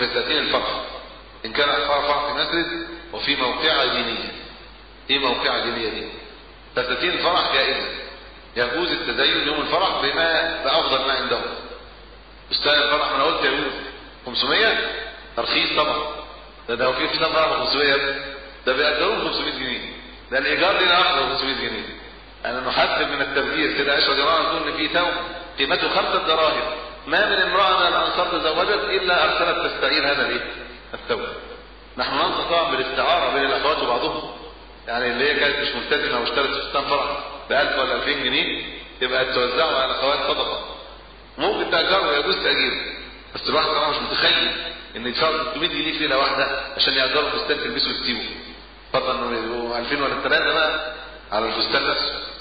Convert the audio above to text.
فساتين الفرح ان كان فرح في مسجد وفي موقعة دينية ايه موقعة دينية دي فساتين الفرح جائزة يجوز التزين يوم الفرح بما بافضل ما عندهم فستان الفرح انا قلت يجوز 500 ترخيص طبعا ده ده في فستان فرح ب 500 ده بيقدروه 500 جنيه ده الايجار لنا اخر 500 جنيه انا نحذر من التبذير كده عشرة جماعه نقول ان في ثوب قيمته خمسة دراهم ما من امرأة من الأنصار تزوجت إلا أرسلت تستعير هذا الإيه؟ الثوب. نحن ننصح طبعا بالاستعارة بين الأخوات وبعضهم. يعني اللي هي كانت مش ملتزمة واشترت فستان فرح ب 1000 ولا 2000 جنيه تبقى توزعه على الأخوات صدقة. ممكن تأجره ويجوز تأجيره. بس الواحد طبعا مش متخيل إن يدفع 300 جنيه في ليلة واحدة عشان يأجروا فستان تلبسه وتسيبه. فضلا إنه يبقوا 2000 ولا 3 بقى على الفستان نفسه.